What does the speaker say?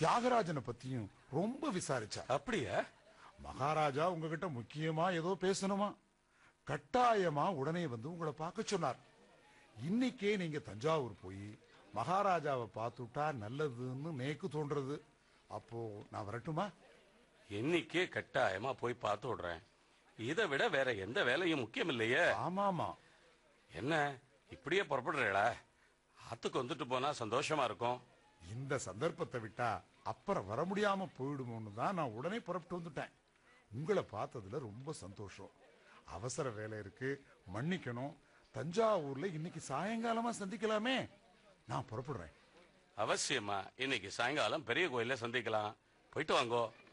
தியாகராஜனை பத்தியும் ரொம்ப விசாரிச்சா அப்படியா மகாராஜா உங்ககிட்ட முக்கியமா ஏதோ பேசணுமா கட்டாயமா உடனே வந்து உங்களை பார்க்க சொன்னார் இன்னைக்கே நீங்க தஞ்சாவூர் போய் மகாராஜாவை பார்த்துட்டா நல்லதுன்னு நேக்கு தோன்றது அப்போ நான் வரட்டுமா இன்னைக்கே கட்டாயமா போய் பார்த்து விடுறேன் இதை விட வேற எந்த வேலையும் முக்கியம் இல்லையே ஆமாமா என்ன இப்படியே புறப்படுறீங்களா ஆத்துக்கு வந்துட்டு போனா சந்தோஷமா இருக்கும் இந்த சந்தர்ப்பத்தை விட்டா அப்புறம் வர முடியாம போயிடுமோன்னு தான் நான் உடனே புறப்பட்டு வந்துட்டேன் உங்களை பார்த்ததுல ரொம்ப சந்தோஷம் அவசர வேலை இருக்கு மன்னிக்கணும் தஞ்சாவூர்ல இன்னைக்கு சாயங்காலமா சந்திக்கலாமே நான் புறப்படுறேன் அவசியமா இன்னைக்கு சாயங்காலம் பெரிய கோயில்ல சந்திக்கலாம் போயிட்டு வாங்கோ